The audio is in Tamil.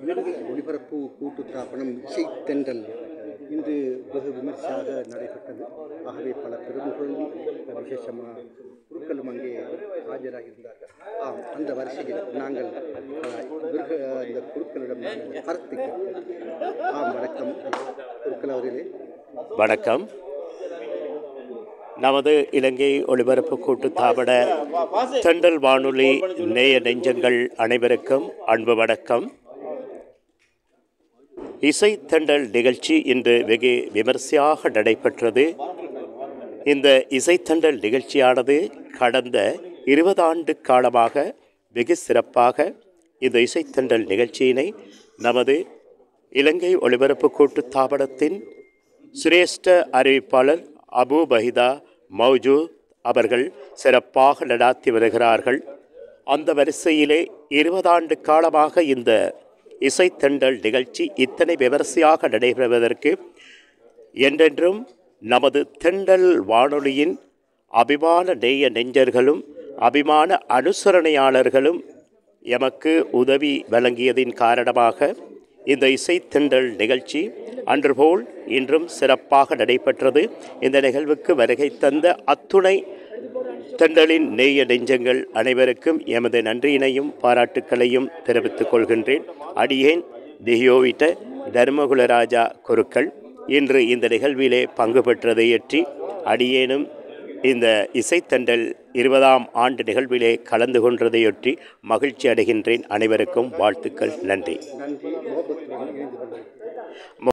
இலங்கை ஒலிபரப்பு கூட்டு தாபனம் இசைத்தென்றல் இன்று வெகு விமர்சையாக நடைபெற்றது ஆகவே பல பிரமுகர்களும் விசேஷமாக குருக்களும் அங்கே ஆஜராகியிருந்தார்கள் ஆம் அந்த வரிசையில் நாங்கள் அஹ், இவர்கள் இந்த குருக்களிடம் நாங்கள் கருத்து கேட்டோம். ஆம் வணக்கம் குருக்கள் அவர்களே வணக்கம் நமது இலங்கை ஒளிபரப்பு கூட்டு தாபட தென்றல் வானொலி நேய நெஞ்சங்கள் அனைவருக்கும் அன்பு வணக்கம் இசை தென்றல் நிகழ்ச்சி இன்று வெகு விமர்சையாக நடைபெற்றது இந்த இசைத்தண்டல் நிகழ்ச்சியானது கடந்த இருபது ஆண்டு காலமாக வெகு சிறப்பாக இந்த இசைத்தண்டல் நிகழ்ச்சியினை நமது இலங்கை ஒளிபரப்பு கூட்டு தாபனத்தின் சிரேஷ்ட அறிவிப்பாளர் அபு பஹிதா மௌஜூ அவர்கள் சிறப்பாக நடாத்தி வருகிறார்கள் அந்த வரிசையிலே இருபதாண்டு காலமாக இந்த இசைத்தண்டல் நிகழ்ச்சி இத்தனை விமர்சையாக நடைபெறுவதற்கு என்றென்றும் நமது தெண்டல் வானொலியின் அபிமான நேய நெஞ்சர்களும் அபிமான அனுசரணையாளர்களும் எமக்கு உதவி வழங்கியதின் காரணமாக இந்த இசைத்தெண்டல் நிகழ்ச்சி அன்றுபோல் இன்றும் சிறப்பாக நடைபெற்றது இந்த நிகழ்வுக்கு வருகை தந்த அத்துணை தெண்டலின் நேய நெஞ்சங்கள் அனைவருக்கும் எமது நன்றியினையும் பாராட்டுக்களையும் தெரிவித்துக் கொள்கின்றேன் அடியேன் தியோவிட்ட தர்மகுலராஜா குருக்கள் இன்று இந்த நிகழ்விலே பங்கு பெற்றதையற்றி அடியேனும் இந்த இசைத்தண்டல் இருபதாம் ஆண்டு நிகழ்விலே கலந்து கொண்டதையொட்டி மகிழ்ச்சி அடைகின்றேன் அனைவருக்கும் வாழ்த்துக்கள் நன்றி நன்றி